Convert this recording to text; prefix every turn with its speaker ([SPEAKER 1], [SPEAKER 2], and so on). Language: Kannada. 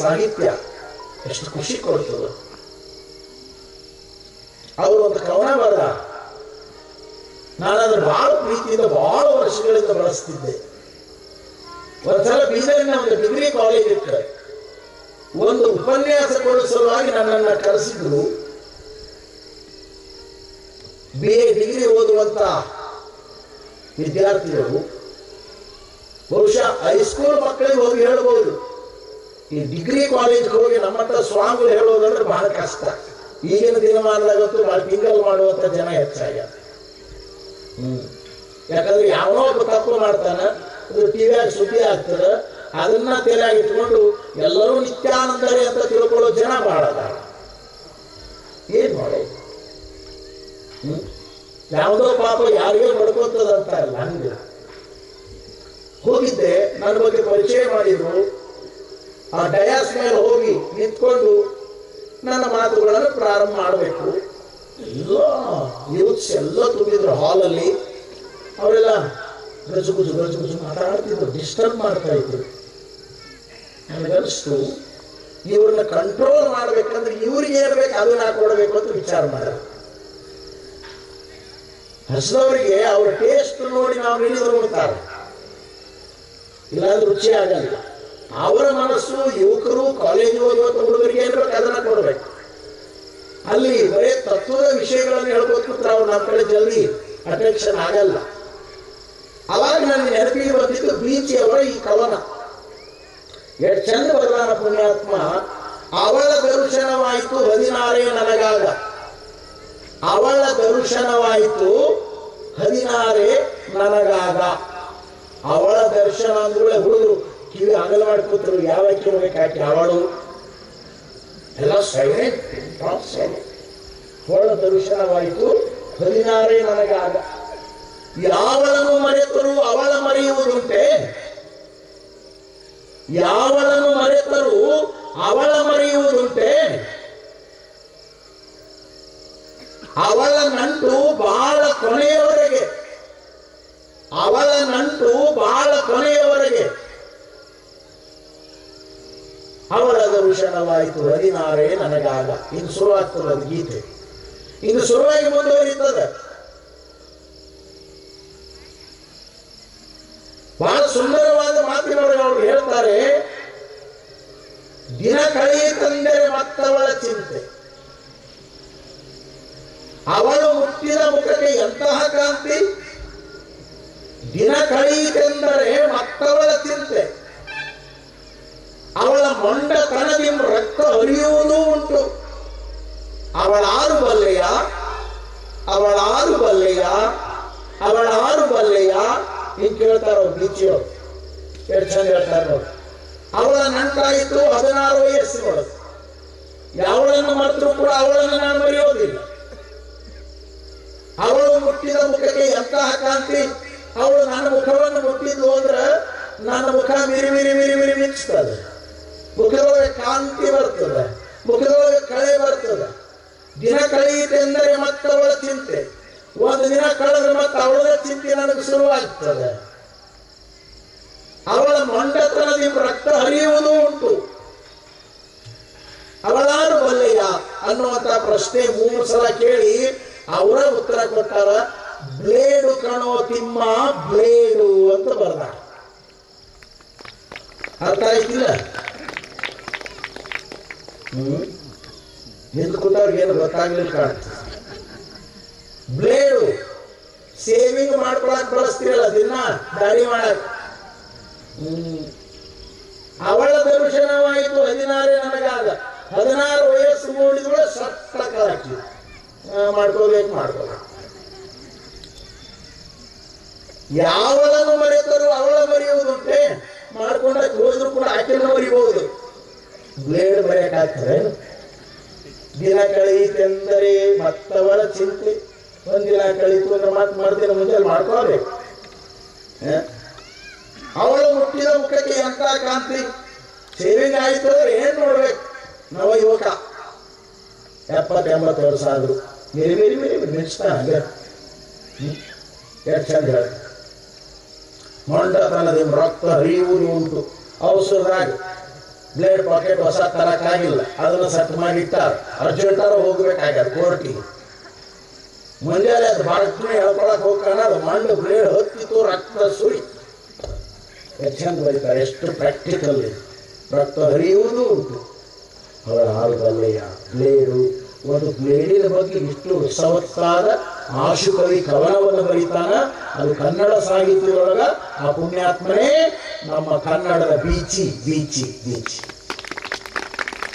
[SPEAKER 1] ಸಾಹಿತ್ಯ ಎಷ್ಟು ಖುಷಿ ಕೊಡ್ತದೆ ಅವರು ಒಂದು ಕವನ ಬರೆದ ನಾನು ಅದನ್ನು ಬಹಳ ಪ್ರೀತಿಯಿಂದ ಬಹಳ ವರ್ಷಗಳಿಂದ ಬಳಸ್ತಿದ್ದೆ ಒಂದ್ಸಲ ಬೀದರಿನ ಒಂದು ಡಿಗ್ರಿ ಕಾಲೇಜ್ ಇತ್ತು ಒಂದು ಉಪನ್ಯಾಸ ಕೊಡುವ ಸಲುವಾಗಿ ನನ್ನನ್ನು ಕರೆಸಿದ್ರು ಬಿ ಎ ಡಿಗ್ರಿ ಓದುವಂತ ವಿದ್ಯಾರ್ಥಿಗಳು ಬಹುಶಃ ಹೈಸ್ಕೂಲ್ ಮಕ್ಕಳಿಗೆ ಹೋಗಿ ಹೇಳ್ಬೋದು ಈ ಡಿಗ್ರಿ ಕಾಲೇಜ್ಗೆ ಹೋಗಿ ನಮ್ಮ ಹತ್ರ ಸ್ವಾಮಿಗಳು ಹೇಳೋದಂದ್ರೆ ಬಹಳ ಕಷ್ಟ ಈಗಿನ ದಿನಮಾನದಾಗಂತೂ ಬಹಳ ಟಿಂಗಲ್ ಮಾಡುವಂತ ಜನ ಹೆಚ್ಚಾಗ್ಯಾರ ಹ್ಮ್ ಯಾಕಂದ್ರೆ ಯಾವನೋ ಒಬ್ಬ ತಪ್ಪು ಮಾಡ್ತಾನ ಅದು ಟಿವಿಯಾಗ ಸುದ್ದಿ ಆಗ್ತದೆ ಅದನ್ನ ತಲೆಯಾಗಿ ಇಟ್ಕೊಂಡು ಎಲ್ಲರೂ ನಿತ್ಯಾನಂದರೇ ಅಂತ ತಿಳ್ಕೊಳ್ಳೋ ಜನ ಬಹಳ ಅದಾರ ಏನ್ ಮಾಡೋದು ಹ್ಮ್ ಯಾವುದೋ ಪಾಪ ಯಾರಿಗೋ ಬಡ್ಕೋತದಂತ ಅಲ್ಲ ಹಂಗೆ ಹೋಗಿದ್ದೆ ನನ್ನ ಬಗ್ಗೆ ಪರಿಚಯ ಮಾಡಿದ್ರು ಆ ಡಯಾಸ್ ಮೇಲೆ ಹೋಗಿ ನಿಂತ್ಕೊಂಡು ನನ್ನ ಮಾತುಗಳನ್ನು ಪ್ರಾರಂಭ ಮಾಡಬೇಕು ಎಲ್ಲ ಯೂತ್ಸ್ ಎಲ್ಲ ತುಂಬಿದ್ರು ಹಾಲಲ್ಲಿ ಅವರೆಲ್ಲ ಗಜು ಗುಜು ಗಜು ಗುಜು ಮಾತಾಡ್ತಿದ್ರು ಡಿಸ್ಟರ್ಬ್ ಮಾಡ್ತಾ ಇದ್ರು ನನಗನ್ನಿಸ್ತು ಇವ್ರನ್ನ ಕಂಟ್ರೋಲ್ ಮಾಡ್ಬೇಕಂದ್ರೆ ಇವ್ರಿಗೆ ಏನ್ಬೇಕು ಅದನ್ನ ಕೊಡಬೇಕು ಅಂತ ವಿಚಾರ ಮಾಡ ಹಸಿದವರಿಗೆ ಅವ್ರ ಟೇಸ್ಟ್ ನೋಡಿ ನಾವು ಹಿಡಿದ್ರು ಉಣ್ತಾರೆ ಇಲ್ಲಾಂದ್ರೆ ರುಚಿ ಆಗಲ್ಲ ಅವರ ಮನಸ್ಸು ಯುವಕರು ಕಾಲೇಜ್ ಓದುವಂತ ಹುಡುಗರಿಗೆ ಏನ್ಬೇಕು ಅದನ್ನ ಕೊಡ್ಬೇಕು ಅಲ್ಲಿ ಬರೇ ತತ್ವದ ವಿಷಯಗಳನ್ನು ಹೇಳ್ಕೊತ ಕೂತ್ರೆ ಅವ್ರು ನಮ್ಮ ಕಡೆ ಜಲ್ದಿ ಅಟೆನ್ಷನ್ ಆಗಲ್ಲ ಅವಾಗ ನನ್ನ ನೆನಪಿಗೆ ಬಂದಿದ್ದು ಬೀಚಿ ಅವರ ಈ ಕವನ ಎಷ್ಟು ಚಂದ ಬರಲಾನ ಪುಣ್ಯಾತ್ಮ ಅವಳ ದರ್ಶನವಾಯಿತು ಹದಿನಾರೇ ನನಗಾಗ ಅವಳ ದರ್ಶನವಾಯಿತು ಹದಿನಾರೇ ನನಗಾಗ ಅವಳ ದರ್ಶನ ಅಂದ್ರೂಳೆ ಹುಡುಗರು ಕಿವಿ ಅಗಲ ಮಾಡ್ಕೊತ್ರು ಯಾವ ಕಿರ್ಬೇಕಾಕಿ ಅವಳು ಎಲ್ಲ ಸೈಲೆಂಟ್ ಅವಳ ದರ್ಶನವಾಯಿತು ಹದಿನಾರೇ ನನಗಾಗ ಯಾವಳನ್ನು ಮರೆತರು ಅವಳ ಮರೆಯುವುದುಂಟೆ ಯಾವಳನ್ನು ಮರೆತರು ಅವಳ ಮರೆಯುವುದುಂಟೆ ಅವಳ ನಂಟು ಬಾಳ ಕೊನೆಯವರೆಗೆ ಅವಳ ನಂಟು ಬಾಳ ಕೊನೆಯವರೆಗೆ ಅವಳ ದರ್ಶನವಾಯಿತು ಹದಿನಾರೇ ನನಗಾಗ ಇನ್ನು ಶುರುವಾಗ್ತದೆ ಅದು ಗೀತೆ ಇನ್ನು ಶುರುವಾಗಿ ಮುಂದುವರಿತದೆ ಬಹಳ ಸುಂದರವಾದ ಮಾತಿನೊಳಗೆ ಅವರು ಹೇಳ್ತಾರೆ ದಿನ ಕಳೆಯಿತೆಂದರೆ ಮತ್ತವಳ ಚಿಂತೆ ಅವಳು ಮುಟ್ಟಿದ ಮುಖಕ್ಕೆ ಎಂತಹ ಕಾಂತಿ ದಿನ ಕಳೆಯಿತೆಂದರೆ ಮತ್ತವಳ ಚಿಂತೆ ಅವಳ ಮೊಂಡತನದಿಂದ ರಕ್ತ ಹರಿಯುವುದೂ ಉಂಟು ಅವಳಾರು ಬಲ್ಲೆಯ ಅವಳಾರು ಬಲ್ಲೆಯ ಅವಳಾರು ಬಲ್ಲೆಯ ಹಿಂಗ್ ಕೇಳ್ತಾರ ಅವ್ರು ಬೀಚಿಯವ್ರು ಎಷ್ಟು ಚಂದ ಹೇಳ್ತಾರೆ ನೋಡಿ ಅವಳ ನಂಟಾಯಿತು ಹದಿನಾರು ವಯಸ್ಸಿನೊಳಗೆ ಯಾವಳನ್ನು ಮರೆತರೂ ಕೂಡ ಅವಳನ್ನು ನಾನು ಮರೆಯೋದಿಲ್ಲ ಅವಳು ಮುಟ್ಟಿದ ಮುಖಕ್ಕೆ ಎಂತಹ ಕಾಂತಿ ಅವಳು ನನ್ನ ಮುಖವನ್ನು ಮುಟ್ಟಿದ್ದು ಅಂದ್ರೆ ನನ್ನ ಮುಖ ಮಿರಿ ಮಿರಿ ಮಿರಿ ಮಿರಿ ಮಿಂಚ್ತದೆ ಮುಖದೊಳಗೆ ಕಾಂತಿ ಬರ್ತದೆ ಮುಖದೊಳಗೆ ಕಳೆ ಬರ್ತದೆ ದಿನ ಕಳೆಯಿತೆಂದರೆ ಮತ್ತವಳ ಚಿಂತೆ ಒಂದು ದಿನ ಕಳೆದ್ರೆ ಮತ್ತೆ ಅವಳ ಚಿಂತೆ ನನಗೆ ಶುರುವಾಗ್ತದೆ ಅವಳ ಮೊಂಡತನದಿಂದ ರಕ್ತ ಹರಿಯುವುದೂ ಉಂಟು ಅವಳಾರು ಬಲ್ಲೆಯ ಅನ್ನುವಂತ ಪ್ರಶ್ನೆ ಮೂರು ಸಲ ಕೇಳಿ ಅವರ ಉತ್ತರ ಕೊಟ್ಟಾರ ಬ್ಲೇಡು ಕಣೋ ತಿಮ್ಮ ಬ್ಲೇಡು ಅಂತ ಬರ್ದ ಅರ್ಥ ಆಯ್ತಿಲ್ಲ ಹ್ಮ್ ನಿಂತ್ಕೊಂಡವ್ರಿಗೆ ಏನು ಗೊತ್ತಾಗ್ಲಿಲ್ಲ ಕಾಣ್ತದೆ ಬ್ಲೇಡು ಸೇವಿಂಗ್ ಮಾಡ್ಕೊಳಕ್ ಬಳಸ್ತಿರಲ್ಲ ದಿನ ದಾರಿ ಮಾಡಕ್ ಹ್ಮ್ ಅವಳ ದರ್ಶನವಾಯಿತು ಹದಿನಾರೇ ನನಗಾದ ಹದಿನಾರು ವಯಸ್ಸು ಮೂಡಿದ್ರೆ ಸತ್ತ ಕಳಕಿ ಮಾಡ್ಕೋಬೇಕು ಮಾಡ್ಕೋಬೇಕು ಯಾವಳನ್ನು ಮರೆತರು ಅವಳ ಮರೆಯುವುದುಂಟೆ ಮಾಡ್ಕೊಂಡಕ್ಕೆ ಹೋದ್ರು ಕೂಡ ಆಕೆಯನ್ನು ಮರಿಬಹುದು ಬ್ಲೇಡ್ ಮರೆಯಕ್ಕಾಗ್ತದೆ ದಿನ ಕಳೆಯಿತೆಂದರೆ ಮತ್ತವಳ ಚಿಂತೆ ಒಂದಿನ ಕಳೀತು ಅಂದ್ರೆ ಮತ್ತೆ ಮರುದಿನ ಮುಂಜಾನೆ ಮಾಡ್ಕೋಬೇಕು ಹ? ಅವಳು ಮುಟ್ಟಿದ ಮುಖಕ್ಕೆ ಎಂತ ಕಾಂತಿ ಸೇವಿಂಗ್ ಆಯ್ತು ಅಂದ್ರೆ ಏನ್ ನೋಡ್ಬೇಕು ನವ ಯುವಕ ಎಪ್ಪತ್ತು ಎಂಬತ್ತು ವರ್ಷ ಆದ್ರು ಮಿರಿ ಮಿರಿ ಮಿರಿ ಮಿರಿ ಮಿಂಚ್ತಾನ ಹಂಗೆ ಹ್ಮ್? ಎಷ್ಟು ಚಂದ ಹೇಳ ಮೊಂಡತನದಿಂದ ರಕ್ತ ಹರಿಯುವುದು ಉಂಟು ಅವಸರದಾಗ ಬ್ಲೇಡ್ ಪಾಕೆಟ್ ಹೊಸ ತರಕ್ಕಾಗಿಲ್ಲ ಅದನ್ನ ಸೆಟ್ ಮಾಡಿ ಇಟ್ಟಾರ ಅರ್ಜೆಂಟಾರ ಹೋಗ್ಬೇಕಾಗ್ಯದ ಕೋರ್ಟಿಗೆ ಮುಂಜಾನೆ ಅದು ಬಾಳ್ತೀನಿ ಹೇಳ್ಕೊಳಕ್ ಹೋಗ್ಕಾಣ ಅದು ಮಣ್ಣು ಬ್ಲೇಡ್ ಹೊತ್ತಿತ್ತು ರಕ್ತ ಸುಳಿ ಎಷ್ಟು ಚಂದ ಬರೀತಾರೆ ಎಷ್ಟು ಪ್ರಾಕ್ಟಿಕಲ್ ಇದೆ ರಕ್ತ ಹರಿಯುವುದೂ ಉಂಟು ಅವರ ಆಲ್ಗಲ್ಲೆಯ ಬ್ಲೇಡು ಒಂದು ಬ್ಲೇಡಿನ ಬಗ್ಗೆ ಇಷ್ಟು ರಸವತ್ತಾದ ಆಶುಕವಿ ಕವನವನ್ನು ಬರೀತಾನ ಅದು ಕನ್ನಡ ಸಾಹಿತ್ಯದೊಳಗ ಆ ಪುಣ್ಯಾತ್ಮನೇ ನಮ್ಮ ಕನ್ನಡದ ಬೀಚಿ ಬೀಚಿ ಬೀಚಿ